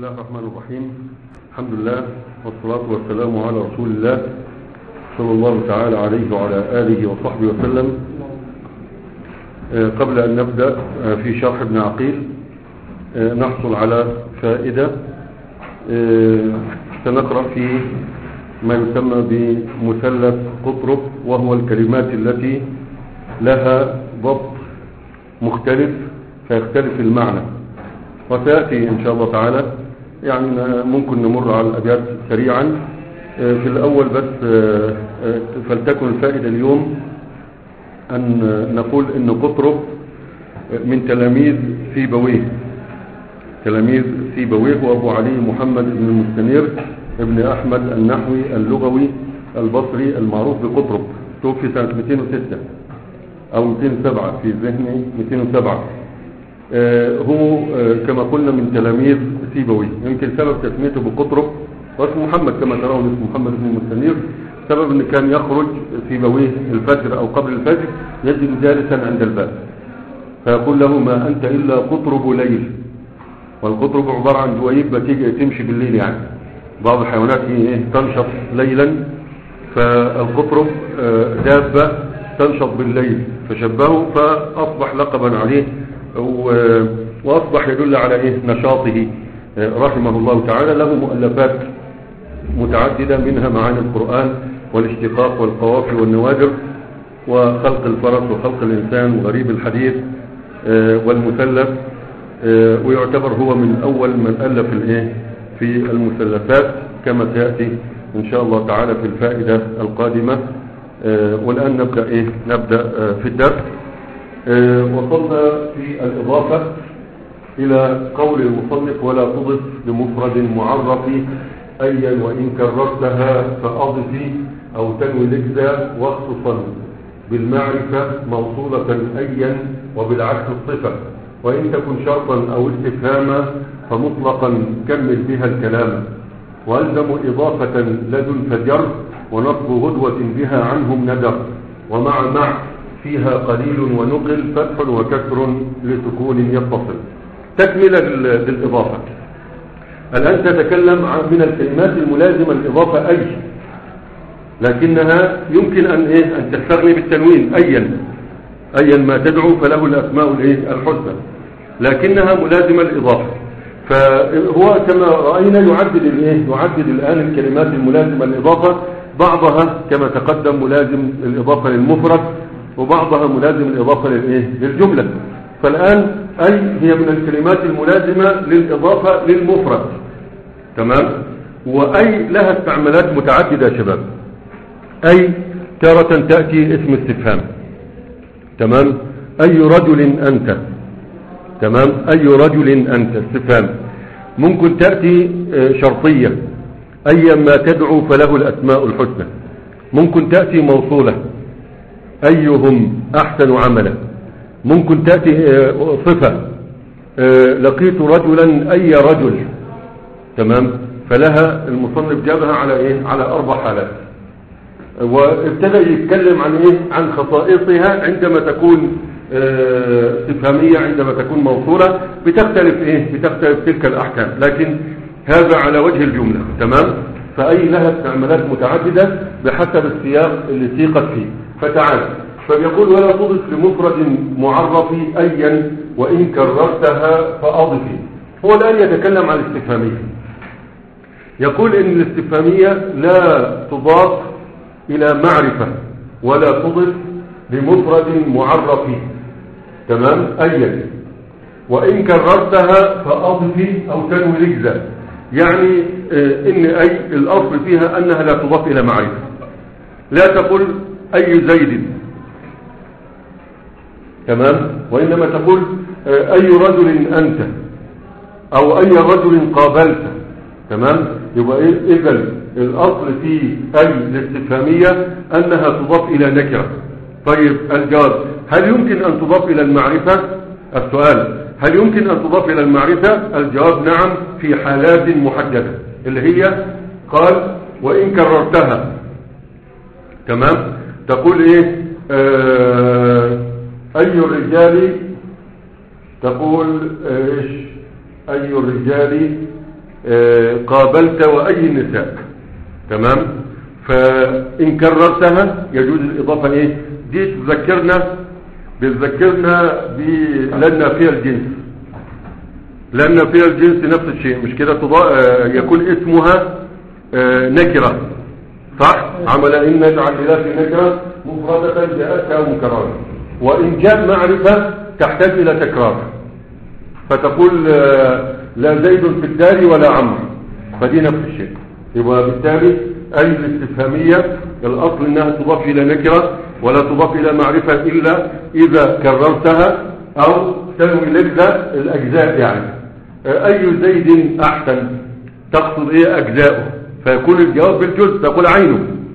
الله الرحمن الرحيم الحمد لله والصلاة والسلام على رسول الله صلى الله تعالى عليه وعلى آله وصحبه وسلم آه، قبل أن نبدأ آه، في شرح ابن عقيل آه، نحصل على فائدة آه، سنقرأ في ما يسمى بمثلث قطرب وهو الكلمات التي لها ضبط مختلف فيختلف المعنى وسيأتي إن شاء الله تعالى يعني ممكن نمر على الأبيات سريعا آه، في الأول بس آه، آه، فلتكن الفائدة اليوم أن نقول أن قطرب من تلاميذ سيبويه تلاميذ سيبويه وأبو علي محمد بن المستنير ابن أحمد النحوي اللغوي البصري المعروف بقطرب توفي سنة 206 أو 207 في ذهني 207 آه، هو آه، كما قلنا من تلاميذ سيبوي يمكن سبب تسميته بقطرب واسمه محمد كما ترون اسمه محمد بن المستنير سبب ان كان يخرج سيبويه الفجر او قبل الفجر يجد جالسا عند الباب فيقول له ما انت الا قطرب ليل والقطرب عبارة عن دويب بتيجي تمشي بالليل يعني بعض الحيوانات هي ايه تنشط ليلا فالقطرب آه، دابة تنشط بالليل فشبهه فاصبح لقبا عليه و- واصبح يدل على ايه نشاطه آه، رحمه الله تعالى له مؤلفات متعددة منها معاني القرآن والاشتقاق والقوافي والنوادر وخلق الفرس وخلق الإنسان وغريب الحديث آه، والمثلث آه، ويعتبر هو من أول من ألف الإيه في المثلثات كما سيأتي إن شاء الله تعالى في الفائدة القادمة آه، والآن نبدأ إيه نبدأ آه، في الدرس آه، وصلنا في الإضافة إلى قول المصنف ولا تضف لمفرد معرف أيا وإن كررتها فأضف أو تنوي الإجزاء واخصصا بالمعرفة موصولة أيا وبالعكس الصفة وإن تكن شرطا أو استفهاما فمطلقا كمل بها الكلام وألزم إضافة لدن فجر ونصب غدوة بها عنهم ندر ومع مع فيها قليل ونقل فتح وكسر لسكون يتصل تكملة لل- للإضافة الآن تتكلم عن من الكلمات الملازمة للإضافة أي لكنها يمكن أن إيه أن تستغني بالتنوين أيا أيا ما تدعو فله الأسماء الإيه الحسنى لكنها ملازمة للإضافة فهو كما رأينا يعدد الإيه يعدد الآن الكلمات الملازمة للإضافة بعضها كما تقدم ملازم الإضافة للمفرد وبعضها ملازم الإضافة للإيه للجملة فالآن أي هي من الكلمات الملازمة للإضافة للمفرد تمام وأي لها استعمالات متعددة يا شباب أي تارة تأتي اسم استفهام تمام أي رجل أنت تمام أي رجل أنت استفهام ممكن تأتي آه، شرطية أي ما تدعو فله الأسماء الحسنى ممكن تأتي موصولة أيهم أحسن عملا ممكن تأتي آه، صفة آه، لقيت رجلا أي رجل تمام فلها المصنف جابها على إيه على أربع حالات وابتدى يتكلم عن ايه عن خصائصها عندما تكون آه، استفهامية عندما تكون موصولة بتختلف ايه بتختلف تلك الاحكام لكن هذا على وجه الجملة تمام فاي لها استعمالات متعددة بحسب السياق اللي سيقت فيه فتعال فبيقول ولا تضف لمفرد معرف ايا وان كررتها فاضفي هو الان يتكلم عن الاستفهامية يقول ان الاستفهامية لا تضاف الى معرفة ولا تضف لمفرد معرف تمام ايا وان كررتها فاضفي او تنوي رجزة يعني آه، ان اي الاصل فيها انها لا تضاف الى معرفة لا تقول اي زيد تمام وانما تقول آه، اي رجل انت او اي رجل قابلت تمام يبقى ايه اذا الاصل في اي الاستفهاميه انها تضاف الى نكره طيب الجواب هل يمكن ان تضاف الى المعرفه السؤال هل يمكن ان تضاف الى المعرفه الجواب نعم في حالات محدده اللي هي قال وان كررتها تمام تقول ايه آه اي الرجال تقول ايش اي الرجال آه، قابلت وأي النساء تمام فإن كررتها يجوز الإضافة إيه دي تذكرنا بتذكرنا لأن فيها الجنس لأن فيها الجنس نفس الشيء مش كده تضا- آه، يكون اسمها آه، نكرة صح عمل إن نجعل لله في نكرة مفردة جاءتها مكررة وإن جاء معرفة تحتاج إلى تكرار فتقول آه، لا زيد في الدار ولا عمرو فدي نفس الشيء يبقى بالتالي أي الاستفهامية الأصل أنها تضاف إلى نكرة ولا تضاف إلى معرفة إلا إذا كررتها أو تنوي لجزة الأجزاء يعني آه، أي زيد أحسن تقصد إيه أجزاؤه فيكون الجواب بالجزء تقول عينه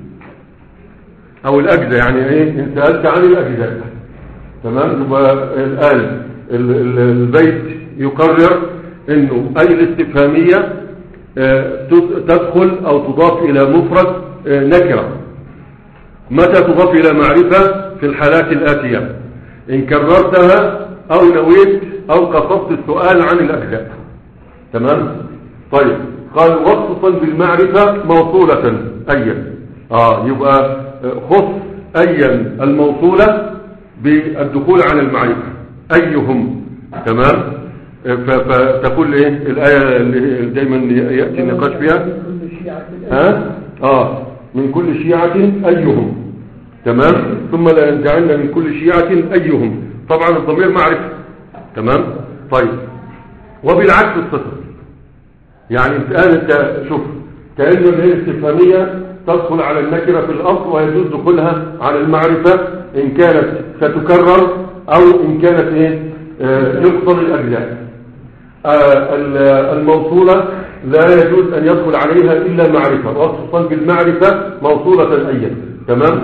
أو الأجزاء يعني إيه إن سألت عن الأجزاء تمام يبقى الآن ال- ال- البيت يقرر انه اي الاستفهامية آه، تد- تدخل او تضاف الى مفرد آه، نكرة متى تضاف الى معرفة في الحالات الاتية ان كررتها او نويت او قصدت السؤال عن الاجزاء تمام طيب قال وخصوصا بالمعرفة موصولة ايا اه يبقى آه، خص ايا الموصولة بالدخول على المعرفة أيهم تمام ف- فتقول ايه الآية اللي دايما يأتي النقاش فيها ها اه من كل شيعة أيهم تمام ثم لا ينزعن من كل شيعة أيهم طبعا الضمير معرفة تمام طيب وبالعكس الصفر يعني الآن انت شوف كأنه اللي هي الاستفهامية تدخل على النكرة في الأصل ويجوز دخولها على المعرفة إن كانت ستكرر أو إن كانت إيه آه، يقصد الأجزاء آه، ال- الموصولة لا يجوز أن يدخل عليها إلا معرفة وخصوصا بالمعرفة موصولة أيا تمام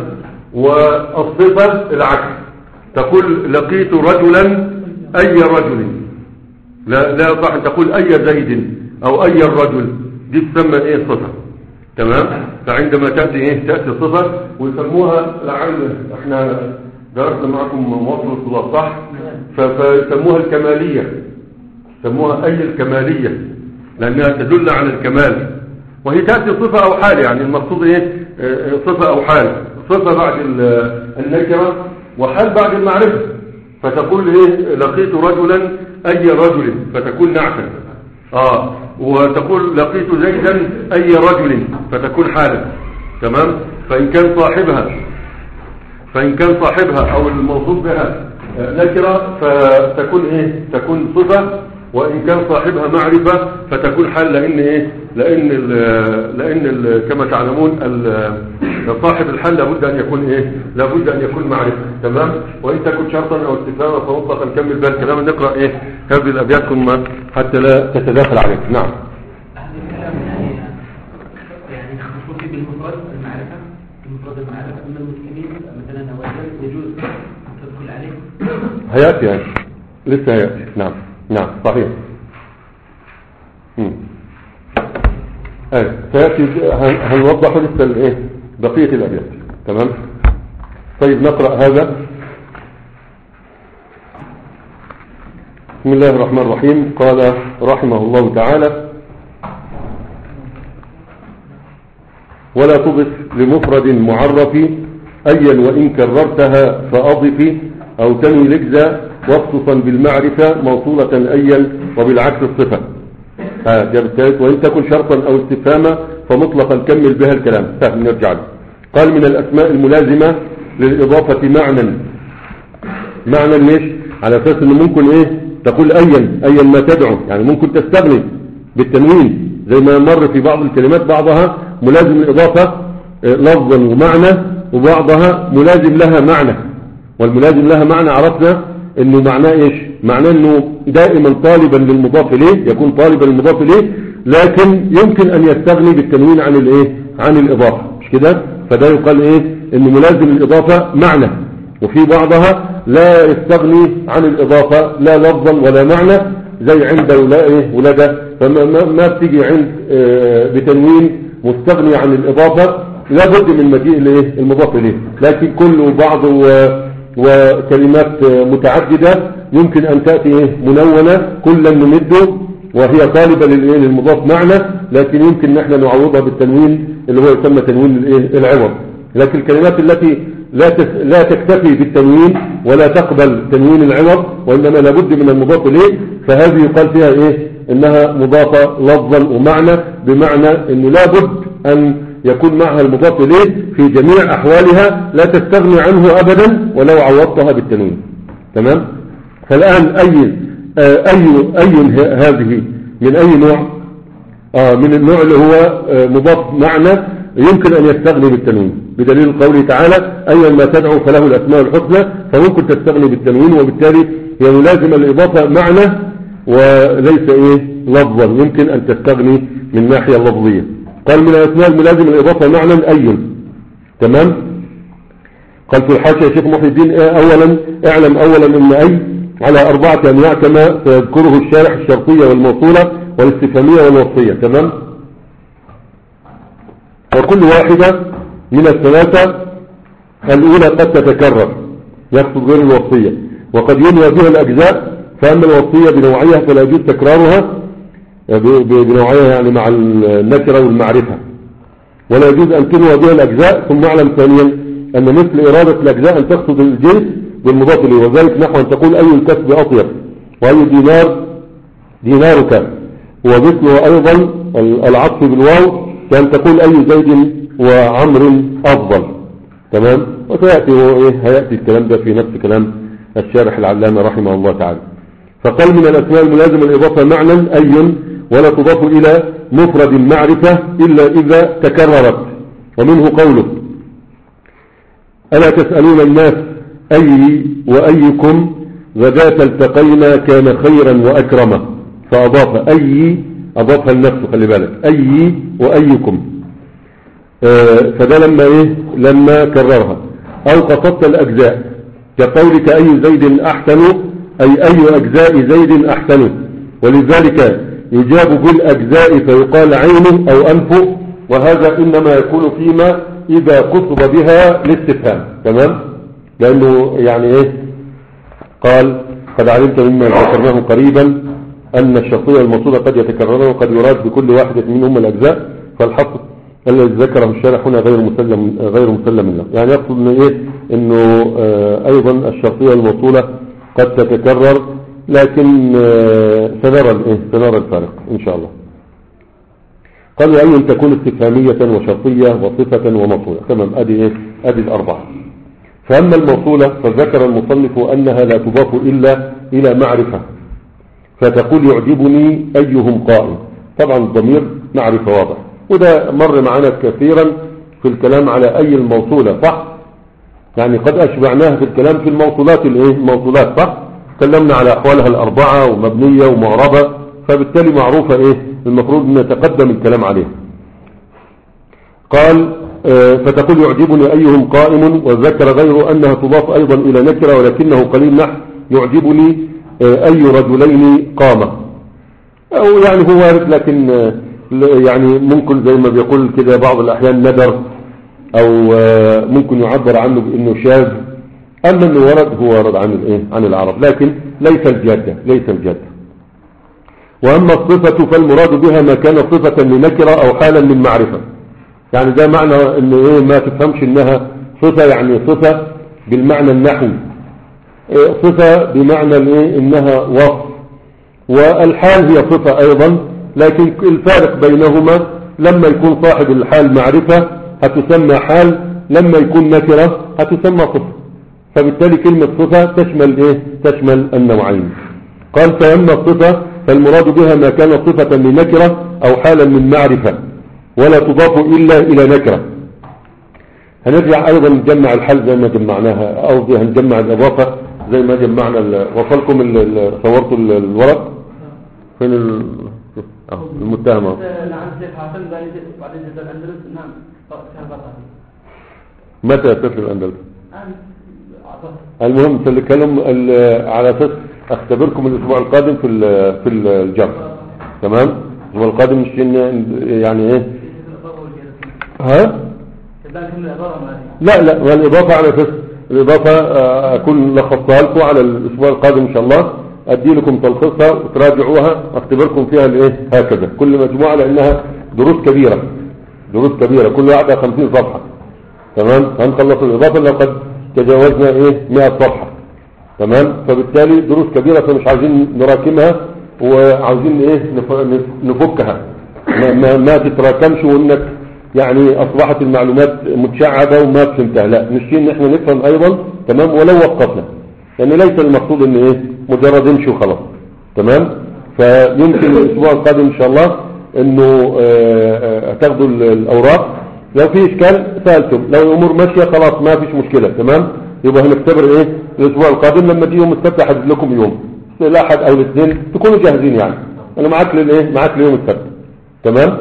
والصفة العكس تقول لقيت رجلا أي رجل لا لا يصح أن تقول أي زيد أو أي الرجل دي تسمى إيه صفة تمام فعندما تأتي إيه تأتي صفة ويسموها لعل إحنا درسنا معكم مواصل الطلاب صح ف- فيسموها الكمالية يسموها أي الكمالية لأنها تدل على الكمال وهي تأتي صفة أو حال يعني المقصود إيه آه، صفة أو حال صفة بعد ال- النكرة وحال بعد المعرفة فتقول إيه لقيت رجلا أي رجل فتكون نعتا آه وتقول لقيت زيدا أي رجل فتكون حالا تمام فإن كان صاحبها فإن كان صاحبها أو الموصوف بها آه، نكرة فتكون إيه تكون صفة وإن كان صاحبها معرفة فتكون حال لأن إيه لأن ال لأن ال كما تعلمون ال- صاحب الحال لابد أن يكون إيه لابد أن يكون معرفة تمام وإن تكون شرطا أو استفهاما فمطلقا نكمل بقى الكلام نقرأ إيه هذه الأبيات ثم حتى لا تتداخل عليك نعم أهل الكلام يعني يعني مخصوص بالمفرد المعرفة المفرد المعرفة أما المسلمين مثلا نوازل يجوز أن تدخل عليه هياتي يعني لسه هياتي نعم نعم صحيح مم. ايه سياتي هن- هنوضح لسه الايه بقيه الابيات تمام طيب نقرا هذا بسم الله الرحمن الرحيم قال رحمه الله تعالى ولا تضف لمفرد معرف أيا وإن كررتها فأضف أو تنوي لجزة واخصصا بالمعرفة موصولة أيا وبالعكس الصفة آه جاب الثالث وإن تكن شرطا أو استفهاما فمطلقا كمل بها الكلام سهل نرجع له قال من الأسماء الملازمة للإضافة معنى معنى ليش على أساس أنه ممكن إيه تقول أيا أيا ما تدعو يعني ممكن تستغني بالتنوين زي ما مر في بعض الكلمات بعضها ملازم الإضافة آه، لفظا ومعنى وبعضها ملازم لها معنى والملازم لها معنى عرفنا انه معناه ايش معناه انه دائما طالبا للمضاف اليه يكون طالبا للمضاف اليه لكن يمكن ان يستغني بالتنوين عن الايه عن الاضافه مش كده فده يقال ايه انه ملازم الاضافه معنى وفي بعضها لا يستغني عن الاضافه لا لفظا ولا معنى زي عند ولا ايه ولدى فما ما, ما بتيجي عند آه، بتنوين مستغني عن الاضافه لابد من مجيء الايه المضاف اليه لكن كل وبعض و- وكلمات متعددة يمكن أن تأتي إيه؟ منونة كلا نمد وهي طالبة للايه للمضاف معنى لكن يمكن ان احنا نعوضها بالتنوين اللي هو يسمى تنوين الايه العوض لكن الكلمات التي لا تس- لا تكتفي بالتنوين ولا تقبل تنوين العوض وانما لابد من المضاف اليه فهذه يقال فيها ايه انها مضافة لفظا ومعنى بمعنى انه لابد ان يكون معها المضاف اليه في جميع احوالها لا تستغني عنه ابدا ولو عوضتها بالتنوين تمام فالان اي آه، اي اي ه- هذه من اي نوع آه من النوع اللي هو آه مضاف معنى يمكن ان يستغني بالتنوين بدليل قوله تعالى ايا ما تدعو فله الاسماء الحسنى فممكن تستغني بالتنوين وبالتالي هي ملازمه الاضافه معنى وليس ايه لفظا يمكن ان تستغني من الناحيه اللفظيه قال من الاسماء الملازمه الاضافه معنى اي تمام قال في الحاشية يا شيخ محي الدين إيه أولا اعلم أولا أن أي على أربعة أنواع كما سيذكره الشارح الشرطية والموصولة والاستفهامية والوصية تمام وكل واحدة من الثلاثة الأولى قد تتكرر يقصد غير الوصية وقد ينوى بها الأجزاء فأما الوصية بنوعيها فلا يجوز تكرارها ب- ب- بنوعيها يعني مع النكرة والمعرفة ولا يجوز أن تنوى بها الأجزاء ثم اعلم ثانيا أن مثل إرادة الأجزاء أن تقصد الجنس بالمضاف إليه وذلك نحو أن تقول أي الكسب أطيب وأي دينار دينارك ومثله أيضا ال- العطف بالواو كأن تقول أي زيد وعمر أفضل تمام وسيأتي هو إيه هيأتي الكلام ده في نفس كلام الشارح العلامة رحمه الله تعالى فقال من الأسماء الملازمة الإضافة معنى أي ولا تضاف إلى مفرد معرفة إلا إذا تكررت ومنه قوله ألا تسألون الناس أي وأيكم غداة التقينا كان خيرا وأكرما فأضاف أي أضافها لنفسه خلي بالك أي وأيكم آه، فده لما إيه لما كررها أو قصدت الأجزاء كقولك أي زيد أحسن أي أي أجزاء زيد أحسن ولذلك يجاب بالأجزاء فيقال عينه أو أنفه وهذا إنما يكون فيما إذا قصد بها الاستفهام تمام لأنه يعني إيه قال قد علمت مما ذكرناه قريبا أن الشخصية الموصولة قد يتكررون وقد يراد بكل واحدة منهم الأجزاء فالحق الذي ذكره الشارح هنا غير مسلم غير مسلم له يعني يقصد انه ايه انه آه ايضا الشرطية الموصولة قد تتكرر لكن آه سنرى الايه سنرى الفارق ان شاء الله قال وأي تكون استفهامية وشرطية وصفة وموصولة تمام ادي ايه ادي الاربعة فاما الموصولة فذكر المصنف انها لا تضاف الا الى معرفة فتقول يعجبني ايهم قائم طبعا الضمير معرفة واضح وده مر معنا كثيرا في الكلام على اي الموصولة صح يعني قد اشبعناها في الكلام في الموصولات الايه الموصولات صح تكلمنا على احوالها الاربعة ومبنية ومعربة فبالتالي معروفة ايه المفروض ان نتقدم الكلام عليها قال آه، فتقول يعجبني ايهم قائم وذكر غيره انها تضاف ايضا الى نكرة ولكنه قليل نحو يعجبني آه، اي رجلين قامة او يعني هو وارد لكن آه، ل- يعني ممكن زي ما بيقول كده بعض الاحيان ندر او آه، ممكن يعبر عنه بانه شاذ اما انه ورد هو ورد عن الايه عن العرب لكن ليس الجادة ليس الجادة واما الصفة فالمراد بها ما كان صفة لنكرة او حالا من معرفة يعني ده معنى ان ايه ما تفهمش انها صفة يعني صفة بالمعنى النحوي إيه، صفة بمعنى الايه انها وصف والحال هي صفة ايضا لكن الفارق بينهما لما يكون صاحب الحال معرفة هتسمى حال لما يكون نكرة هتسمى صفة فبالتالي كلمة صفة تشمل ايه تشمل النوعين قال فأما الصفة فالمراد بها ما كان صفة لنكرة او حالا من معرفة ولا تضاف الا الى نكرة هنرجع ايضا نجمع الحال زي ما جمعناها قصدي هنجمع الاضافة زي ما جمعنا ال- وصلكم ال- ال- صورتوا ال- الورق فين ال... آه، المتهم أهو. نعم شيخ حسن بعدين جزء الأندلس نعم كان بطل متى يسافر الاندلس نعم أعطاه المهم سنتكلم ال- على اساس اختبركم الاسبوع القادم في ال- في الجر تمام الاسبوع القادم مش إن- يعني ايه ها كذلك من العبارة ما لا لا والإضافة على أساس الإضافة آه، أكون لخصتها لكم على الأسبوع القادم إن شاء الله ادي لكم تلخيصها وتراجعوها اختبركم فيها الايه هكذا كل مجموعة لانها دروس كبيرة دروس كبيرة كل واحدة 50 صفحة تمام هنخلص الاضافة لقد تجاوزنا ايه 100 صفحة تمام فبالتالي دروس كبيرة فمش عايزين نراكمها وعاوزين ايه نف- نفكها ما, ما, ما تتراكمش وانك يعني اصبحت المعلومات متشعبة وما فهمتها لا نشتي ان احنا نفهم ايضا تمام ولو وقفنا يعني ليس المقصود ان ايه مجرد امشي وخلاص تمام فيمكن الاسبوع القادم ان شاء الله انه آه، آه، تاخدوا ال- الاوراق لو في اشكال سالتم لو الامور ماشيه خلاص ما فيش مشكله تمام يبقى هنختبر ايه الاسبوع القادم لما تيجي يوم السبت احدد لكم يوم الاحد او الاثنين تكونوا جاهزين يعني انا معاك للايه معاك ليوم السبت تمام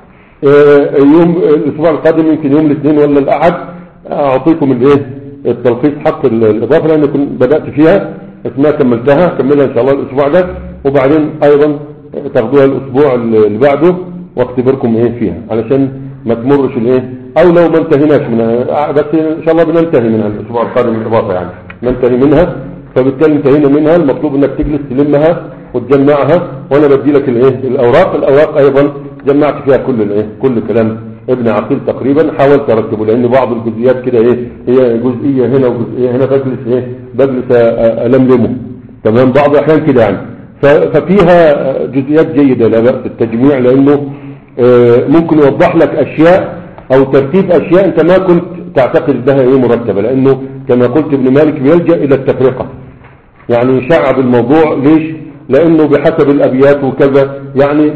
آه، يوم الاسبوع القادم يمكن يوم الاثنين ولا الاحد اعطيكم الايه التلخيص حق ال- الاضافه لان كنت بدات فيها بس ما كملتها كملها ان شاء الله الاسبوع ده وبعدين ايضا تاخدوها الاسبوع اللي بعده واختبركم ايه فيها علشان ما تمرش الايه او لو ما انتهيناش منها بس ان شاء الله بننتهي منها الاسبوع القادم الاضافه يعني ننتهي منها فبالتالي انتهينا منها المطلوب انك تجلس تلمها وتجمعها وانا بدي لك الايه الاوراق الاوراق ايضا جمعت فيها كل الايه كل كلام ابن عقيل تقريبا حاولت ارتبه لان بعض الجزئيات كده ايه هي جزئيه هنا وجزئيه هنا بجلس ايه بجلس أ- أ- الملمه تمام بعض الاحيان كده يعني ف- ففيها جزئيات جيده لا باس التجميع لانه آه، ممكن يوضح لك اشياء او ترتيب اشياء انت ما كنت تعتقد انها ايه مرتبه لانه كما قلت ابن مالك بيلجا الى التفرقه يعني يشعب الموضوع ليش لانه بحسب الابيات وكذا يعني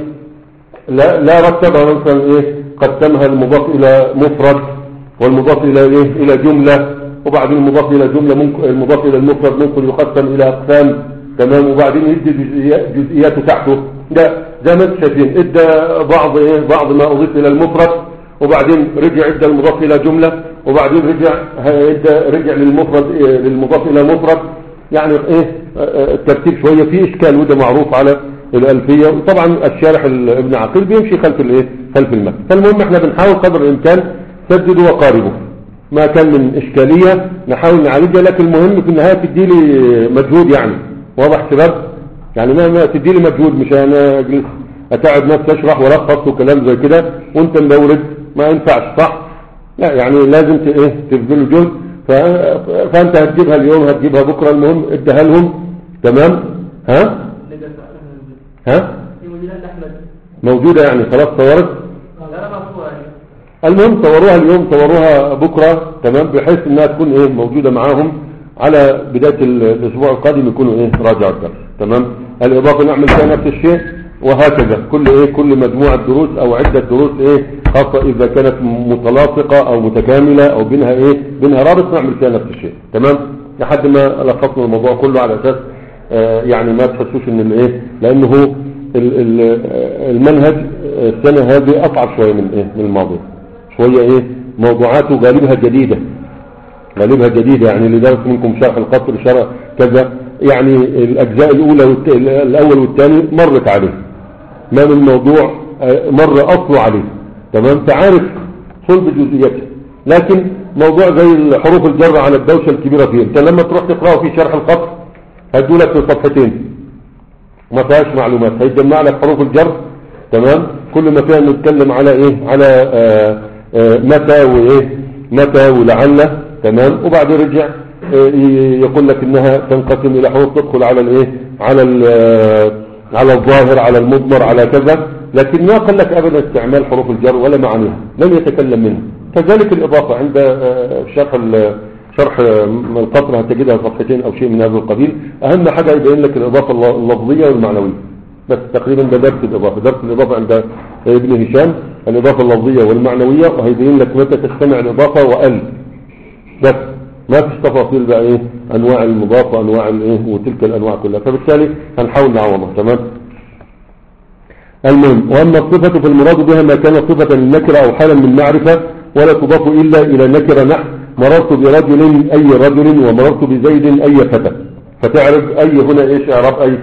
لا لا رتبها مثلا ايه قسمها المضاف الى مفرد والمضاف الى ايه الى جمله وبعدين المضاف الى جمله ممكن المضاف الى المفرد ممكن يقسم الى اقسام تمام وبعدين يدي جزئيات- جزئياته تحته ده زي ما انتم شايفين ادى بعض ايه بعض ما اضيف الى المفرد وبعدين رجع ادى المضاف الى جمله وبعدين رجع ه- ادى رجع للمفرد إيه للمضاف الى مفرد يعني ايه آه، آه، الترتيب شويه في اشكال وده معروف على الالفيه وطبعا الشارح ال- ابن عقيل بيمشي خلف الايه خلف المتن فالمهم احنا بنحاول قدر الامكان سددوا وقاربوا ما كان من اشكاليه نحاول نعالجها لكن المهم في النهايه تدي لي مجهود يعني واضح شباب يعني ما ما تدي لي مجهود مش انا اجلس اتعب نفسي اشرح والخص وكلام زي كده وانت مدورد ما ينفعش صح لا يعني لازم ت- ايه تبذلوا جهد ف- فانت هتجيبها اليوم هتجيبها بكره المهم اديها لهم تمام ها ها في مدينة أحمد موجودة يعني خلاص صورت لا لا مصورة المهم صوروها اليوم صوروها بكرة تمام بحيث انها تكون ايه موجودة معاهم على بداية ال- الاسبوع القادم يكونوا ايه راجعوا الدرس تمام الاضافة نعمل فيها نفس الشيء وهكذا كل ايه كل مجموعة دروس او عدة دروس ايه خاصة اذا كانت متلاصقة او متكاملة او بينها ايه بينها رابط نعمل فيها نفس الشيء تمام لحد ما لخصنا الموضوع كله على اساس آه، يعني ما تحسوش ان الايه لانه هو ال- ال- آه، المنهج آه، السنة هذه اصعب شوية من ايه من الماضي شوية ايه موضوعاته غالبها جديدة غالبها جديدة يعني اللي درس منكم شرح القصر شرح كذا يعني الأجزاء الأولى والت... الأول والثاني مرت عليه ما من موضوع آه، مر أصله عليه تمام تعرف صلب جزئيته لكن موضوع زي حروف الجر على الدوشة الكبيرة فيه انت لما تروح تقرأه في شرح القصر هدولك في صفحتين ما فيهاش معلومات هيجمع لك حروف الجر تمام كل ما فيها نتكلم على ايه على آه آه متى وايه متى ولعل تمام وبعدين رجع آه ي- يقول لك انها تنقسم الى حروف تدخل على الايه على ال- آه، على الظاهر على المضمر على كذا لكن ما قال لك ابدا استعمال حروف الجر ولا معانيها لم يتكلم منها كذلك الاضافه عند آه، شرح ال- شرح من القطر هتجدها صفحتين او شيء من هذا القبيل اهم حاجة يبين لك الاضافة الل- اللفظية والمعنوية بس تقريبا ده درس الاضافة درس الاضافة عند ابن هشام الاضافة اللفظية والمعنوية وهيبين لك متى تجتمع الاضافة وال بس ما فيش تفاصيل بقى ايه انواع المضاف وانواع الايه وتلك الانواع كلها فبالتالي هنحاول نعوضها تمام المهم واما الصفة فالمراد بها ما كان صفة للنكرة او حالا من معرفة ولا تضاف الا الى نكرة نحو مررت برجل اي رجل ومررت بزيد اي فتى فتعرف اي هنا ايش اعراب اي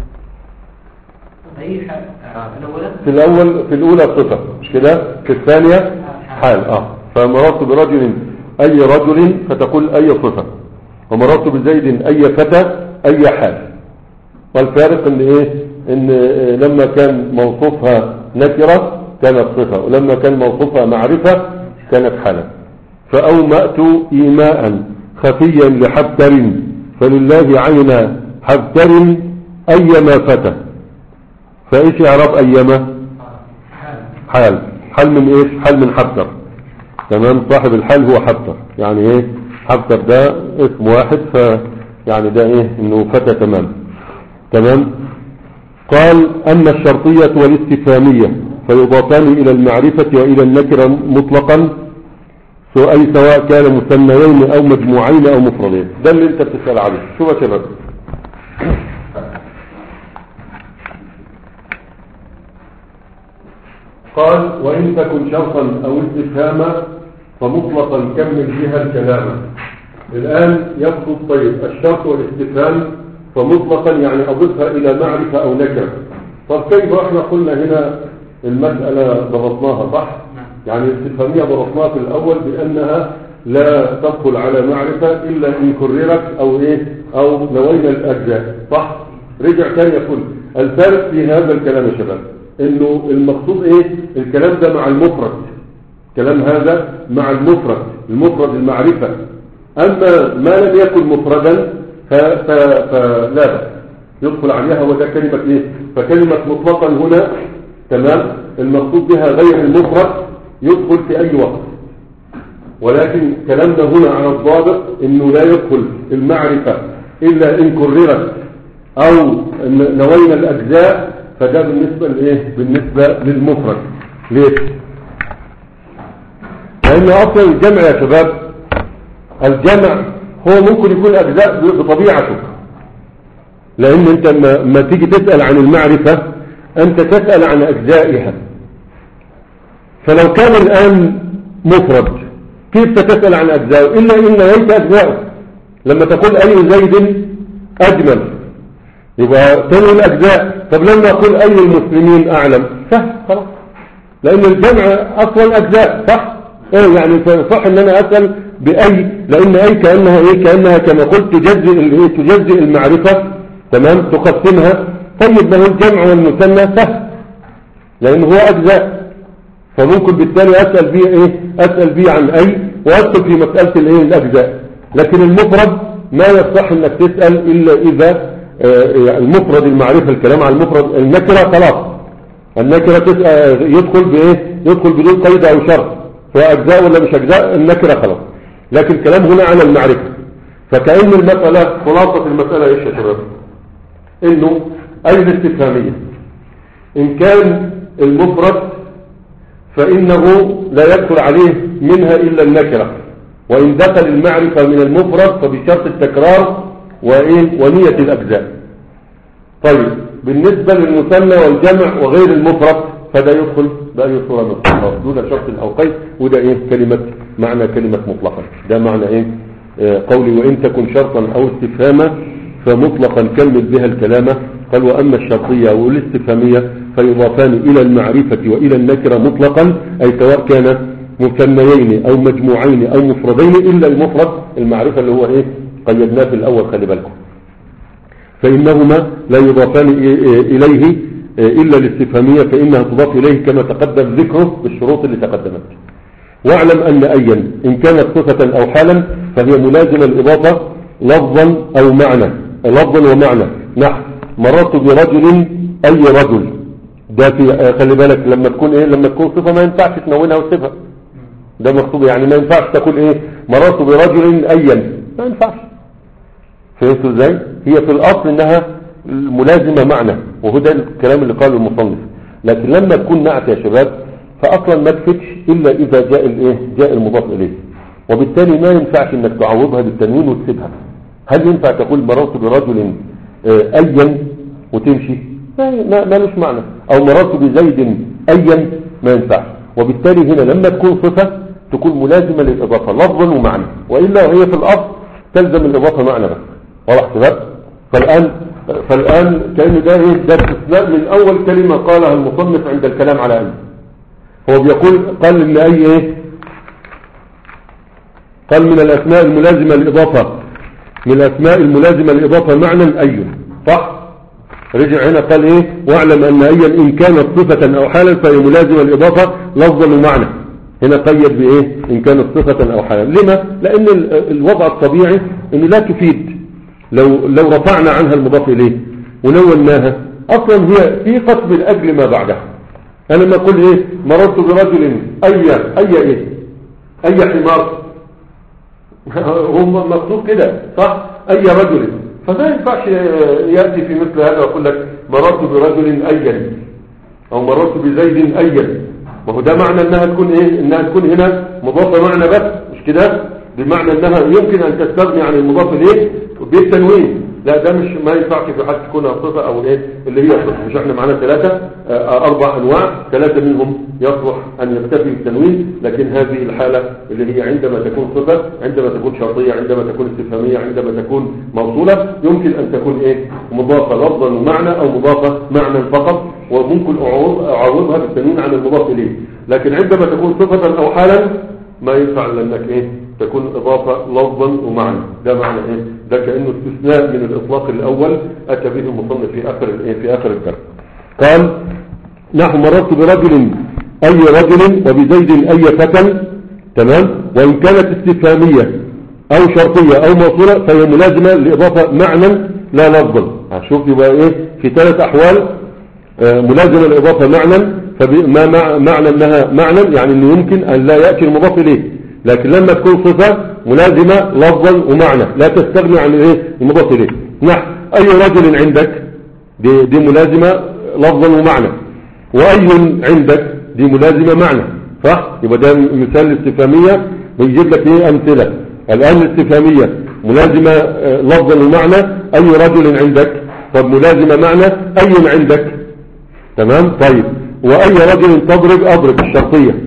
أي حاجة الأولى في الاول في الاولى صفة مش كده في الثانية حال اه فمررت برجل اي رجل فتقول اي صفة ومررت بزيد اي فتى اي حال والفارق ان ايه ان آه، لما كان موصوفها نكرة كانت صفة ولما كان موصوفها معرفة كانت حالة فأومأت إيماء خفيا لحبتر فلله عين حبتر أيما فتى فإيش إعراب أيما حال حال من إيش حال من حبتر تمام صاحب الحال هو حبتر يعني إيه حبتر ده اسم واحد ف يعني ده إيه إنه فتى تمام تمام قال أما الشرطية والاستفهامية فيضافان إلى المعرفة وإلى النكرة مطلقا سو- أي سواء كان مثنيين أو مجموعين أو مفردين ده اللي أنت بتسأل عليه شو يا شباب قال وإن تكن شرطا أو استفهاما فمطلقا كمل بها الكلام الآن يقصد طيب الشرط والاستفهام فمطلقا يعني أضفها إلى معرفة أو نكرة طب كيف احنا قلنا هنا المسألة ضبطناها صح؟ نعم. يعني الاستفهامية ضبطناها في الأول بأنها لا تدخل على معرفة إلا إن كررت أو إيه أو نوينا الأجزاء صح؟ رجع كان يقول الفارق في هذا الكلام يا شباب إنه المقصود إيه؟ الكلام ده مع المفرد كلام هذا مع المفرد المفرد المعرفة أما ما لم يكن مفردا ف- ف- فلا بأس يدخل عليها وده كلمة إيه فكلمة مطلقا هنا تمام المقصود بها غير المفرد يدخل في أي وقت ولكن كلامنا هنا على الضابط انه لا يدخل المعرفة الا ان كررت او ن- نوينا الاجزاء فده بالنسبة لايه بالنسبة للمفرد ليش لان اصلا الجمع يا شباب الجمع هو ممكن يكون اجزاء ب- بطبيعته لان انت لما ما تيجي تسأل عن المعرفة انت تسأل عن اجزائها فلو كان الآن مفرد كيف ستسأل عن أجزائه إلا إن نويت أجزائه لما تقول أي زيد أجمل يبقى تنوي الأجزاء طب لما أقول أي المسلمين أعلم سهل خلاص لأن الجمع أصلا أجزاء صح إيه يعني صح إن أنا أسأل بأي لأن أي كأنها إيه كأنها كما قلت تجزئ ال- إيه؟ تجزئ المعرفة تمام تقسمها طيب ما هو الجمع والمثنى سهل لأن هو أجزاء فممكن بالتالي أسأل بيه إيه أسأل بيه عن أي وأدخل في مسألة الإيه الأجزاء لكن المفرد ما يصح أنك تسأل إلا إذا آه، يعني المفرد المعرفة الكلام عن المفرد النكرة خلاص النكرة تسأل يدخل بإيه يدخل بدون قيد أو شرط سواء أجزاء ولا مش أجزاء النكرة خلاص لكن الكلام هنا على المعرفة فكأن المسألة خلاصة المسألة إيش يا شباب إنه أي الاستفهامية إن كان المفرد فإنه لا يدخل عليه منها إلا النكرة وإن دخل المعرفة من المفرد فبشرط التكرار وإيه ونية الأجزاء طيب بالنسبة للمثنى والجمع وغير المفرد فده يدخل بأي صورة من الصورات دون شرط أو قيد وده إيه كلمة معنى كلمة مطلقا ده معنى إيه آه، قولي وإن تكن شرطا أو استفهاما فمطلقا كمل بها الكلام قال وأما الشرطية والاستفهامية فيضافان إلى المعرفة وإلى النكرة مطلقا أي سواء كان مثنيين أو مجموعين أو مفردين إلا المفرد المعرفة اللي هو إيه قيدناه في الأول خلي بالكم فإنهما لا يضافان إ- إليه إلا الاستفهامية فإنها تضاف إليه كما تقدم ذكره بالشروط اللي تقدمت واعلم أن أيا إن كانت صفة أو حالا فهي ملازمة الإضافة لفظا أو معنى لفظا ومعنى نحو مررت برجل أي رجل ده في آه، خلي بالك لما تكون إيه لما تكون صفة ما ينفعش تنونها وصفة ده مكتوب يعني ما ينفعش تقول إيه مررت برجل أيا ما ينفعش فهمتوا ازاي هي في الاصل انها ملازمة معنى وهو ده الكلام اللي قاله المصنف لكن لما تكون نعت يا شباب فاصلا ما تفتش الا اذا جاء الايه جاء المضاف اليه وبالتالي ما ينفعش انك تعوضها بالتنوين وتسيبها هل ينفع تقول مررت برجل آه، ايا وتمشي ما ما- مالوش معنى او مررت بزيد ايا ما ينفعش وبالتالي هنا لما تكون صفة تكون ملازمة للإضافة لفظا ومعنى وإلا هي في الأصل تلزم الإضافة معنى بس واضح كده فالآن فالآن كأن ده إيه ده استثناء من أول كلمة قالها المصنف عند الكلام على أي هو بيقول قال إن أي إيه قال من الأسماء الملازمة للإضافة من الأسماء الملازمة للإضافة معنى أي صح رجع هنا قال ايه واعلم ان ايا ان كانت صفة او حالا فهي ملازمة الاضافة لفظا ومعنى هنا قيد بايه ان كانت صفة او حالا لما لان ال- الوضع الطبيعي انه لا تفيد لو لو رفعنا عنها المضاف اليه ونوناها اصلا هي في قصد لاجل ما بعدها انا لما اقول ايه مررت برجل اي اي ايه اي حمار هم مكتوب كده صح اي رجل فما ينفعش ياتي في مثل هذا ويقول لك مررت برجل ايا او مررت بزيد ايا ما هو ده معنى انها تكون ايه انها تكون هنا مضافه معنى بس مش كده بمعنى انها يمكن ان تستغني عن المضاف اليه بالتنوين لا ده مش ما ينفعش في حد تكون صفه او ايه اللي هي صفه مش احنا معانا ثلاثه آه، اربع انواع ثلاثه منهم يصلح ان يكتفي بالتنوين لكن هذه الحاله اللي هي عندما تكون صفه عندما تكون شرطيه عندما تكون استفهاميه عندما تكون موصوله يمكن ان تكون ايه مضافه لفظا ومعنى او مضافه معنى فقط وممكن أعوض- اعوضها بالتنوين عن المضاف اليه لكن عندما تكون صفه او حالا ما ينفع لانك ايه تكون اضافه لفظا ومعنى ده معنى ايه ده كانه استثناء من الاطلاق الاول اتى به المصنف في اخر الايه في اخر الكلام قال نحو مررت برجل اي رجل وبزيد اي فتى تمام وان كانت استفهاميه او شرطيه او موصوله فهي ملازمه لاضافه معنى لا لفظا هشوف يبقى ايه في ثلاث احوال آه، ملازمة الإضافة معنى فما مع معنى أنها معنى يعني أنه يمكن أن لا يأتي المضاف إليه لكن لما تكون صفة ملازمة لفظا ومعنى لا تستغني عن الإيه المضاف إليه نحو أي رجل عندك دي, دي ملازمة لفظا ومعنى وأي عندك دي ملازمة معنى صح يبقى ده مثال الاستفهامية بيجيب لك ايه أمثلة الآن الاستفهامية ملازمة آه، لفظا ومعنى أي رجل عندك طب ملازمة معنى أي عندك تمام طيب وأي رجل تضرب أضرب الشرطية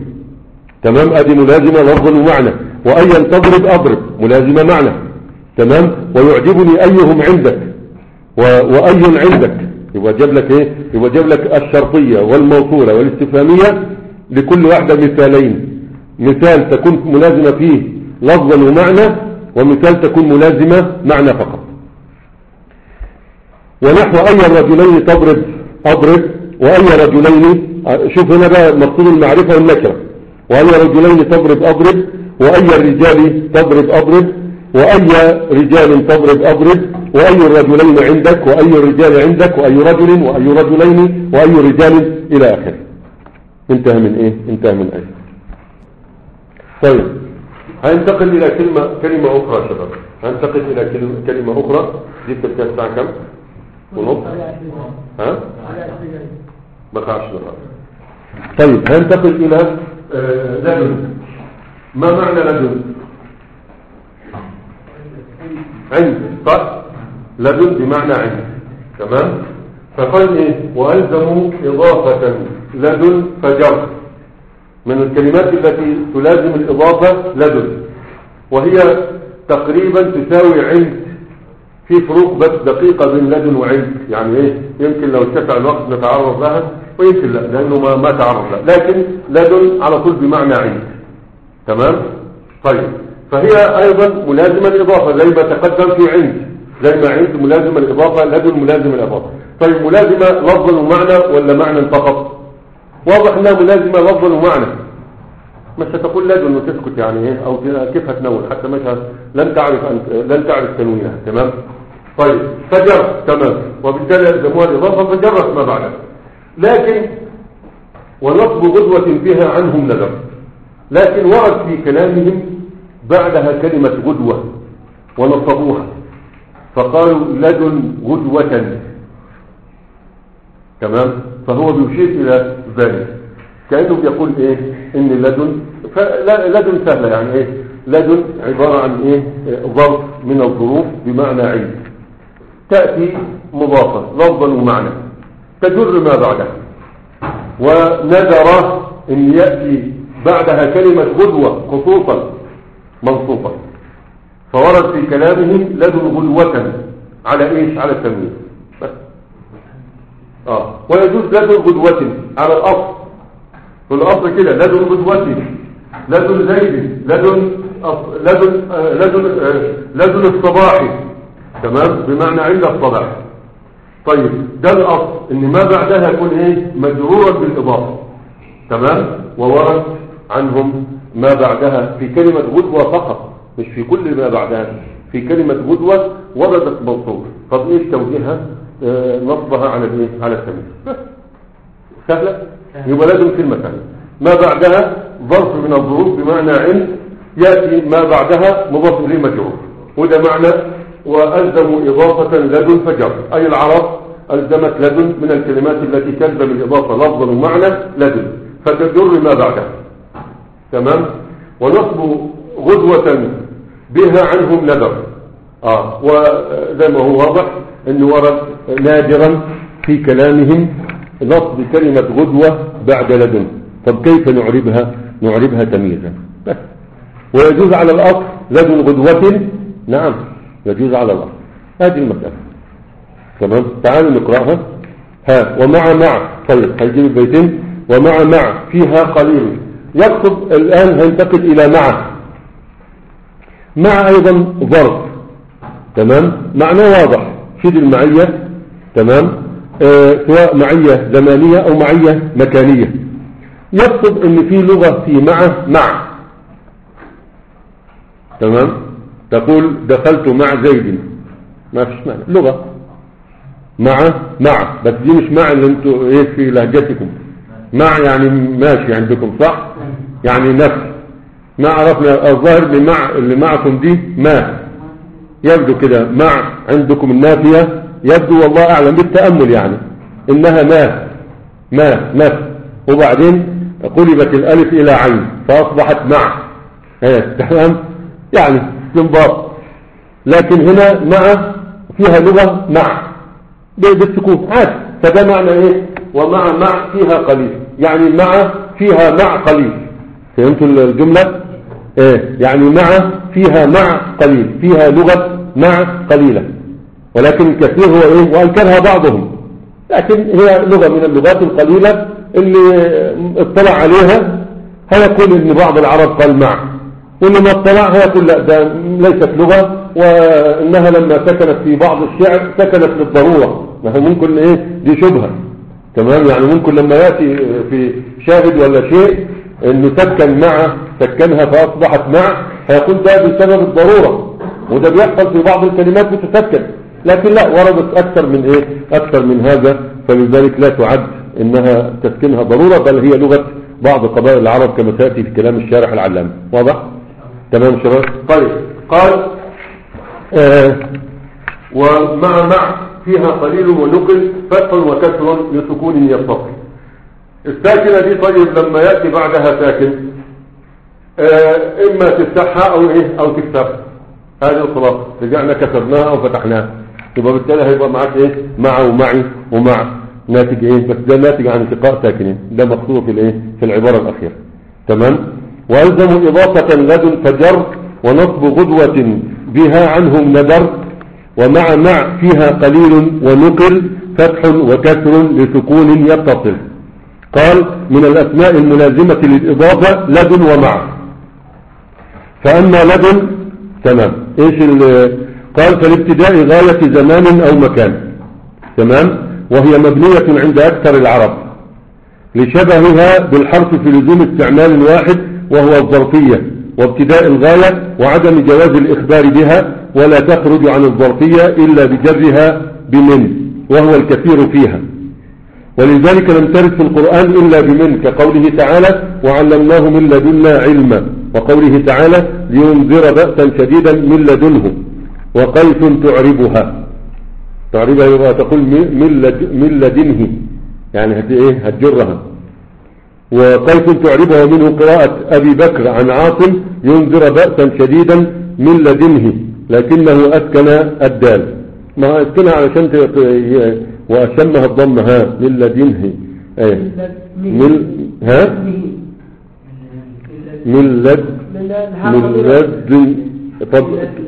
تمام أدي ملازمة لفظا ومعنى وأيا تضرب أضرب ملازمة معنى تمام ويعجبني أيهم عندك و... وأي عندك يبقى جاب لك إيه يبقى جاب لك الشرطية والموصولة والاستفهامية لكل واحدة مثالين مثال تكون ملازمة فيه لفظا ومعنى ومثال تكون ملازمة معنى فقط ونحو أي الرجلين تضرب أضرب وأي رجلين شوف هنا بقى مقصود المعرفة والنكرة وأي رجلين تضرب أضرب وأي الرجال تضرب أضرب وأي رجال تضرب أضرب وأي الرجلين عندك وأي الرجال عندك وأي رجل وأي رجلين وأي رجال إلى آخره انتهى من إيه انتهى من أي طيب هننتقل إلى كلمة كلمة أخرى يا شباب هننتقل إلى كلمة, كلمة أخرى دي بتبقى الساعة كم؟ ونص ها؟ ما خافش دلوقتي طيب هننتقل إلى آه، لدن ما معنى لدن؟ عند صح؟ لدن بمعنى عند تمام؟ فقال إيه؟ وألزموا إضافة لدن فجر من الكلمات التي تلازم الإضافة لدن وهي تقريبا تساوي عند في فروق بس دقيقة بين لدن وعند يعني ايه يمكن لو اتسع الوقت نتعرض لها ويمكن لا لانه ما, ما تعرض لها لكن لدن على طول بمعنى عند تمام طيب فهي ايضا ملازمة الاضافة زي ما تقدم في عند زي ما عند ملازمة الاضافة لدن ملازمة الاضافة طيب ملازمة لفظا ومعنى ولا معنى فقط واضح انها ملازمة لفظا ومعنى مش هتقول لدن وتسكت يعني ايه او كيف هتنون حتى مش ه- لن تعرف أنت لن تعرف تنوينها تمام طيب فجر تمام وبالتالي يلزموها الاضافه فجرت ما بعدها لكن ونصب غدوة فيها عنهم نذر لكن ورد في كلامهم بعدها كلمة غدوة ونصبوها فقالوا لدن غدوة تمام فهو بيشير إلى ذلك كأنه بيقول إيه إن لدن فلا- لدن سهلة يعني إيه لدن عبارة عن إيه إيه، ظرف من الظروف بمعنى علم تأتي مضافة لفظا ومعنى تجر ما بعدها ونذر ان يأتي بعدها كلمة غدوة خصوصا منصوبة فورد في كلامهم لدن غدوة على ايش على التنوين بس اه ويجوز لدن غدوة على الاصل في الاصل كده لدن غدوة لدن زيد لدن أص- لدن آه، لدن آه، لدن الصباح تمام بمعنى عند الصباح طيب ده الاصل ان ما بعدها يكون ايه مجرورا بالاضافه تمام وورد عنهم ما بعدها في كلمة غدوة فقط مش في كل ما بعدها في كلمة غدوة وردت موصول طب ايش توجيهها آه، نصبها على الايه على التمييز بس سهلة يبقى لازم كلمة ثانية ما بعدها ظرف من الظروف بمعنى علم يأتي ما بعدها مضاف إليه مجرور وده معنى وألزموا إضافة لدن فجر أي العرب ألزمت لدن من الكلمات التي تلزم الإضافة لفظا ومعنى لدن فتجر ما بعدها تمام ونصب غدوة بها عنهم نذر آه وزي ما هو واضح انه ورد نادرا في كلامهم نصب كلمة غدوة بعد لدن طب كيف نعربها نعربها تمييزا بس ويجوز على الأصل لدن غدوة نعم يجوز على الأصل هذه المسألة تمام تعالوا نقرأها ها ومع مع طيب هيجيب البيتين ومع مع فيها قليل يقصد الآن هينتقل إلى مع مع أيضا ظرف تمام معناه واضح شد المعية تمام آه سواء معية زمانية أو معية مكانية يقصد ان في لغة في مع مع تمام تقول دخلت مع زيد ما فيش معنى لغة مع مع بس دي مش مع اللي انتوا ايه في لهجتكم مع يعني ماشي عندكم صح يعني نفس ما عرفنا الظاهر اللي مع اللي معكم دي ما يبدو كده مع عندكم النافية يبدو والله اعلم بالتأمل يعني انها ما ما نفس وبعدين قلبت الالف الى عين فاصبحت مع ايه تمام يعني استنباط لكن هنا مع فيها لغة مع بالسكون عادي فده معنى ايه ومع مع فيها قليل يعني مع فيها مع قليل فهمتوا الجملة ايه يعني مع فيها مع قليل فيها لغة مع قليلة ولكن الكثير هو ايه وانكرها بعضهم لكن هي لغة من اللغات القليلة اللي اطلع عليها هيقول ان بعض العرب قال مع واللي ما اطلع هيقول لا ده ليست لغة وانها لما سكنت في بعض الشعر سكنت للضرورة ما هو ممكن ايه دي شبهة تمام يعني ممكن لما يأتي في شاهد ولا شيء انه سكن مع سكنها فاصبحت مع هيقول ده بسبب الضرورة وده بيحصل في بعض الكلمات بتسكن لكن لا وردت اكثر من ايه اكثر من هذا فلذلك لا تعد انها تسكنها ضرورة بل هي لغة بعض قبائل العرب كما تأتي في كلام الشارح العلام واضح تمام شباب طيب قال آه ومع مع فيها قليل ونقل فتح وكسر لسكون يتصل الساكنة دي طيب لما يأتي بعدها ساكن آه إما تفتحها أو إيه أو تكسر هذه الخلاصة رجعنا كسرناها أو فتحناها يبقى بالتالي هيبقى معاك إيه مع ومعي ومع ناتج إيه بس ده ناتج عن التقاء ساكنين ده مقصود في الإيه في العبارة الأخيرة تمام وألزموا إضافة لدن فجر ونصب غدوة بها عنهم ندر ومع مع فيها قليل ونقل فتح وكسر لسكون يتصل قال من الأسماء الملازمة للإضافة لدن ومع فأما لدن تمام إيش قال فالابتداء غاية زمان أو مكان تمام وهي مبنية عند أكثر العرب لشبهها بالحرف في لزوم استعمال واحد وهو الظرفية وابتداء الغاية وعدم جواز الإخبار بها ولا تخرج عن الظرفية إلا بجرها بمن وهو الكثير فيها ولذلك لم ترد في القرآن إلا بمن كقوله تعالى وعلمناه من لدنا علما وقوله تعالى لينذر بأسا شديدا من لدنه وقيس تعربها تعربها يبقى تقول من, لد من لدنه يعني هت ايه هتجرها وقيس تعربها منه قراءة أبي بكر عن عاصم ينذر بأسا شديدا من لدنه لكنه أسكن الدال ما أسكنها علشان وأشمها الضم ها من لدنه ايه من ها من لد من لد طب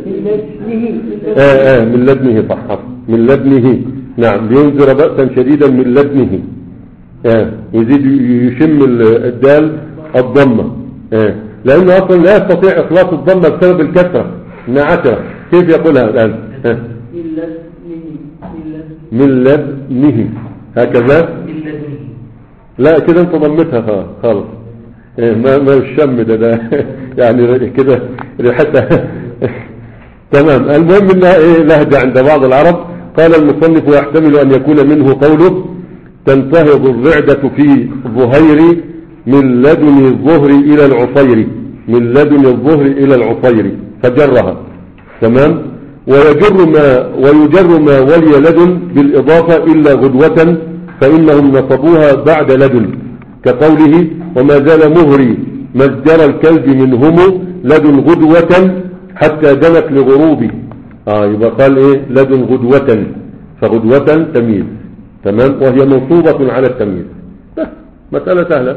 اه اه من لدنه صح من لدنه نعم لينذر بأسا شديدا من لدنه اه يزيد يشم الدال الضمة اه لأنه أصلا لا يستطيع إخلاص الضمة بسبب الكسرة إنها عشرة كيف يقولها الآن اه إلا اسمه إلا اسمه من لبنه هكذا من لدنه لا كده انت ضمتها خلاص خالص إيه، ما ما الشم ده ده يعني كده ريحتها تمام المهم انها ايه لهجة عند بعض العرب قال المصنف ويحتمل ان يكون منه قوله تنتهض الرعدة في ظهير من لدن الظهر الى العصير من لدن الظهر الى العصير فجرها تمام ويجر ما ويجر ما ولي لدن بالاضافة الا غدوة فانهم نصبوها بعد لدن كقوله وما زال مهري مزجر الكلب منهم لدن غدوة حتى دنت لغروبه اه يبقى قال ايه لدن غدوة فغدوة تمييز تمام وهي منصوبة على التمييز بس مسألة سهلة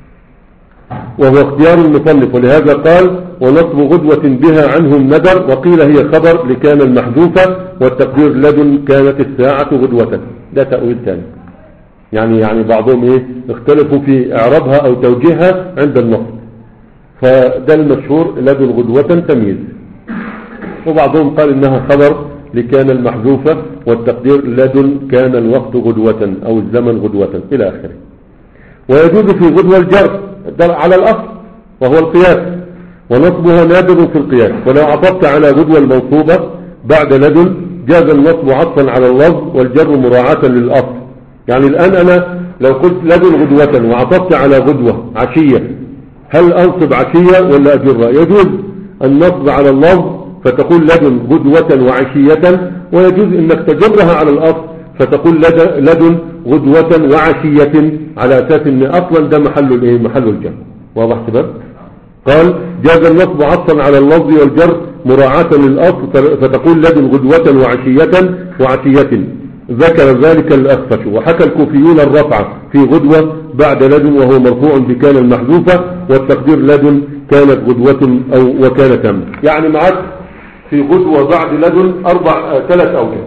وهو اختيار المصنف ولهذا قال ونصب غدوة بها عنه الندر وقيل هي خبر لكان المحذوفة والتقدير لدن كانت الساعة غدوة ده تأويل ثاني يعني يعني بعضهم ايه اختلفوا في اعرابها او توجيهها عند النصب فده المشهور لدن غدوة تمييز وبعضهم قال انها خبر لكان المحذوفة والتقدير لدن كان الوقت غدوة او الزمن غدوة الى اخره ويجوز في غدوة الجر ده على الاصل وهو القياس ونصبها نادر في القياس ولو عطفت على غدوة المنصوبة بعد لدن جاز النصب عطفا على اللفظ والجر مراعاة للاصل يعني الان انا لو قلت لدن غدوة وعطفت على غدوة عشية هل انصب عشية ولا اجرها يجوز النصب على اللفظ فتقول لدن غدوة وعشية ويجوز انك تجرها على الاصل فتقول لد- لدن غدوة وعشية على اساس ان اصلا ده محل الايه محل الجر واضح شباب قال جاز النصب عطفا على اللفظ والجر مراعاة للاصل فتقول لدن غدوة وعشية وعشية ذكر ذلك الأخفش وحكى الكوفيون الرفع في غدوة بعد لدن وهو مرفوع بكان المحذوفة والتقدير لدن كانت غدوة أو وكان تم يعني معك في غدوة بعد لدن أربع آه، ثلاث أوجه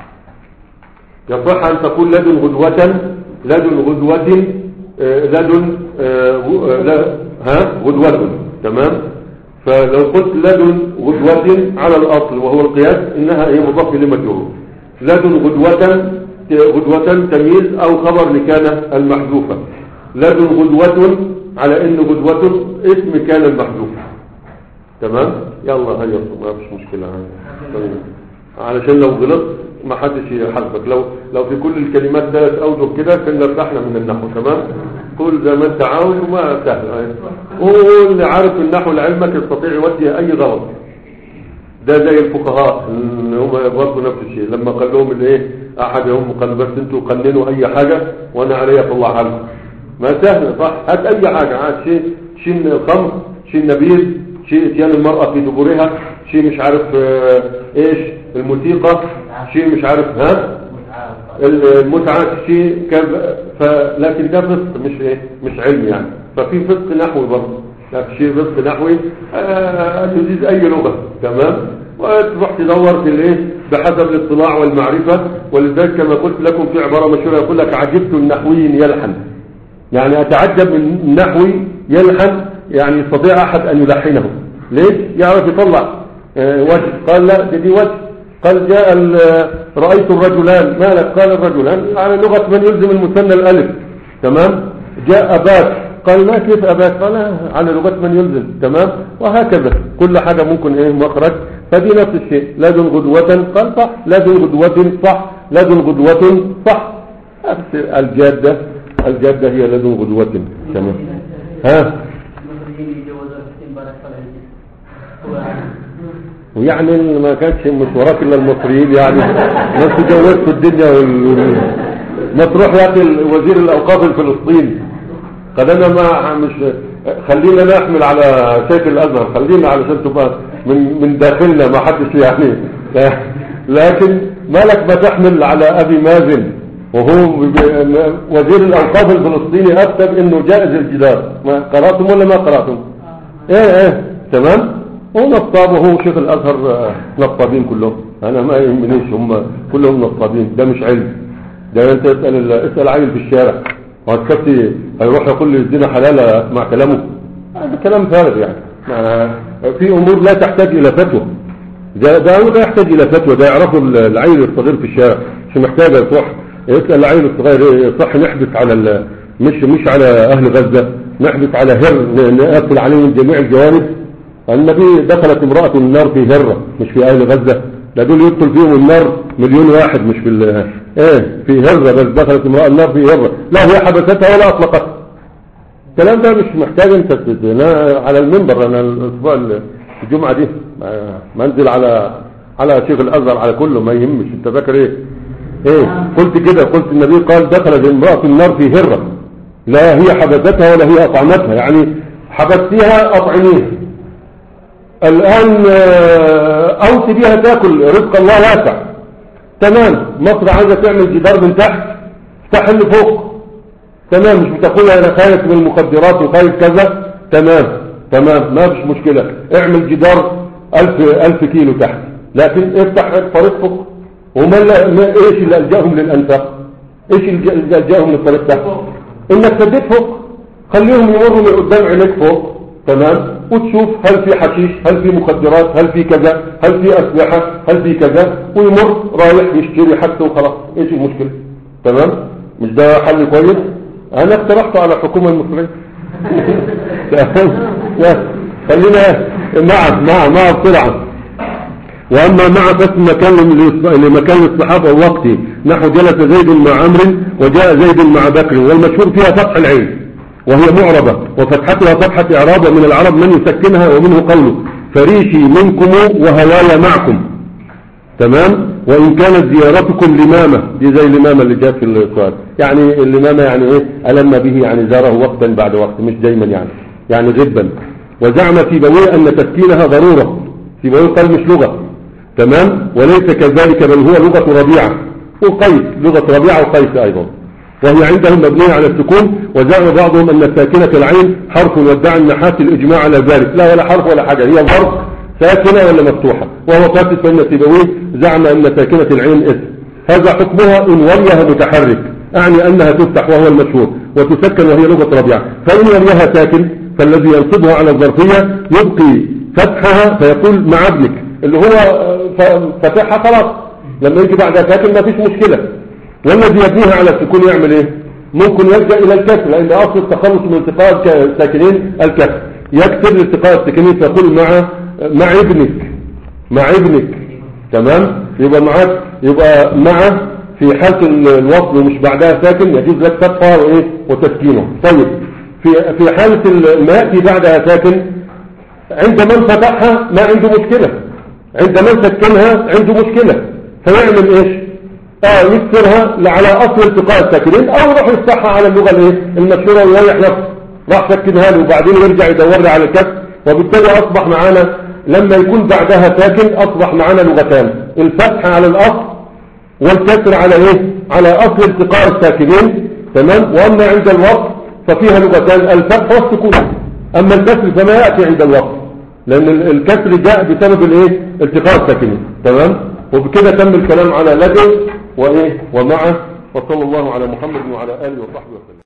يصح أن تقول لدن غدوة لدن غدوة آه، لدن آه، غ- آه، لا ها غدوة تمام فلو قلت لدن غدوة على الأصل وهو القياس إنها هي مضاف لمجرور لدن غدوة غدوة تمييز أو خبر لكان المحذوفة لدن غدوة على إن غدوة اسم كان المحذوف تمام يلا هيا ما فيش مشكلة طيب. علشان لو غلطت ما حدش يحاسبك لو لو في كل الكلمات ثلاث اوجه كده كنا ارتحنا من النحو تمام قول زي ما انت عاوز وما سهل قول اللي عارف النحو لعلمك يستطيع يودي اي غلط ده زي الفقهاء اللي هم برضه نفس الشيء لما قال لهم الايه احدهم قال بس انتوا قننوا اي حاجه وانا علي اطلعها لكم ما سهل صح هات اي حاجه عاد شيء شيء الخمر شيء النبيذ شيء اتيان المراه في دبرها شيء مش عارف آه، ايش الموسيقى شيء مش عارف ها المتعة شيء كذا فلكن ده فسق مش ايه مش علم يعني ففي فسق نحوي برضه لكن شيء فسق نحوي آه، تجيز اي لغة تمام وتروح تدور في الايه بحسب الاطلاع والمعرفة ولذلك كما قلت لكم في عبارة مشهورة يقول لك عجبت النحوي يلحن يعني اتعجب من النحوي يلحن يعني يستطيع احد ان يلحنه ليش يعرف يطلع آه، وجه قال لا دي, دي وجه قال جاء ال- رأيت الرجلان مالك قال الرجلان على لغة من يلزم المثنى الألف تمام جاء أباك قال لا كيف أباك قال لا، على لغة من يلزم تمام وهكذا كل حاجة ممكن إيه مخرج فدي نفس الشيء لدن غدوة قال صح لدن غدوة صح لدن غدوة صح نفس الجادة الجادة هي لدن غدوة تمام ها المصريين يجوزوا امبارح صلاة العيد. ويعني ما كانش مش وراك الا المصريين يعني ناس تجوزت الدنيا وال... ما تروح يا اخي وزير الاوقاف الفلسطيني قال انا ما مش خلينا نحمل على شيخ الازهر خلينا علشان تبقى من من داخلنا ما حدش يعني لكن مالك ما تحمل على ابي مازن وهو ب- وزير الاوقاف الفلسطيني اكتب انه جائز الجدار ما قراتم ولا ما قراتم ايه ايه تمام هو نصاب وهو شيخ الازهر آه، نصابين كلهم انا ما يهمنيش هم كلهم نصابين ده مش علم ده انت اسال ال- اسال عيل في الشارع وهتكفي هيروح يقول لي الزنا حلال اسمع كلامه هذا كلام فارغ يعني ما- في امور لا تحتاج الى فتوى ده ده هو ده يحتاج الى فتوى ده يعرفه العيل الصغير في الشارع مش محتاج يصح يسال العيل الصغير إيه، صح نحبس على ال- مش مش على اهل غزه نحبس على هر ن- نقفل عليه من جميع الجوانب النبي دخلت امراه النار في هره مش في اهل غزه ده دول يدخل فيهم النار مليون واحد مش في ال- ايه في هره بس دخلت امراه النار في هره لا هي حبستها ولا اطلقتها الكلام ده مش محتاج انت تت- انا على المنبر انا الاسبوع ال- الجمعه دي ما- منزل على على شيخ الازهر على كله ما يهمش انت فاكر ايه ايه قلت كده قلت النبي قال دخلت امراه النار في هره لا هي حبستها ولا هي اطعمتها يعني حبستيها اطعميها الان آه، اوصي بيها تاكل رزق الله واسع تمام مصر عايزه تعمل جدار من تحت افتح اللي فوق تمام مش بتاخدها انا خايف من المخدرات وخايف كذا تمام تمام ما فيش مشكلة اعمل جدار ألف, ألف كيلو تحت لكن افتح طريق فوق وما لا- ما ايش اللي ألجأهم للأنفاق ايش اللي ألجأهم للطريق تحت انك تديت فوق خليهم يمروا من قدام عينيك فوق تمام وتشوف هل في حشيش هل في مخدرات هل في كذا هل في أسلحة هل في كذا ويمر رايح يشتري حاجته وخلاص ايش المشكلة تمام مش ده حل كويس انا اقترحته على الحكومة المصرية لا خلينا نعم نعم نعم بسرعة وأما مع فتح مكان للإص- لمكان الصحابة ووقته نحو جلس زيد مع عمرو وجاء زيد مع بكر والمشهور فيها فتح العين وهي معربة وفتحتها فتحة إعراب ومن العرب من يسكنها ومنه قوله فريشي منكم وهواي معكم تمام وإن كانت زيارتكم لمامة دي زي اللمامة اللي جات في السؤال يعني اللمامة يعني إيه ألم به يعني زاره وقتا بعد وقت مش دايما يعني يعني غبا وزعم سيبويه أن تسكينها ضرورة سيبويه قال مش لغة تمام وليس كذلك بل هو لغة ربيعة وقيس لغة ربيعة وقيس أيضا وهي عندهم مبنية على السكون وزعم بعضهم أن ساكنة العين حرف وادعى النحاس الإجماع على ذلك لا ولا حرف ولا حاجة هي ظرف ساكنة ولا مفتوحة وهو قاتل فإن سيبويه زعم أن ساكنة العين اسم هذا حكمها إن وليها متحرك أعني أنها تفتح وهو المشهور وتسكن وهي لغة ربيعة فإن وليها ساكن فالذي ينصبها على الظرفية يبقي فتحها فيقول مع ابنك اللي هو آه، ف- فتحها خلاص لما يجي بعدها ساكن ما فيش مشكلة والذي يبنيها على السكون يعمل ايه ممكن يلجأ الى الكسر لان اصل التخلص من التقاء الساكنين الكسر يكسر لالتقاء الساكنين فيقول مع مع ابنك مع ابنك تمام يبقى معاك يبقى مع في حالة ال- الوصل ومش بعدها ساكن يجوز لك فتحها وايه وتسكينه طيب في في حالة ال- ما يأتي بعدها ساكن عند من فتحها ما عنده مشكلة عند من سكنها عنده مشكلة فيعمل ايش اه يكسرها على اصل التقاء الساكنين او يروح يفتحها على اللغة الايه المشهورة ويريح نفسه راح سكنها له وبعدين يرجع يدور لي على الكسر وبالتالي اصبح معانا لما يكون بعدها ساكن اصبح معانا لغتان الفتح على الاصل والكسر على ايه على اصل التقاء الساكنين تمام واما عند الوقف ففيها لغتان الفتح والسكون اما الكسر فما ياتي عند الوقف لان ال- الكسر جاء بسبب الايه التقاء الساكنين تمام وبكده تم الكلام على لدن وايه ومعه وصلى الله على محمد وعلى اله وصحبه وسلم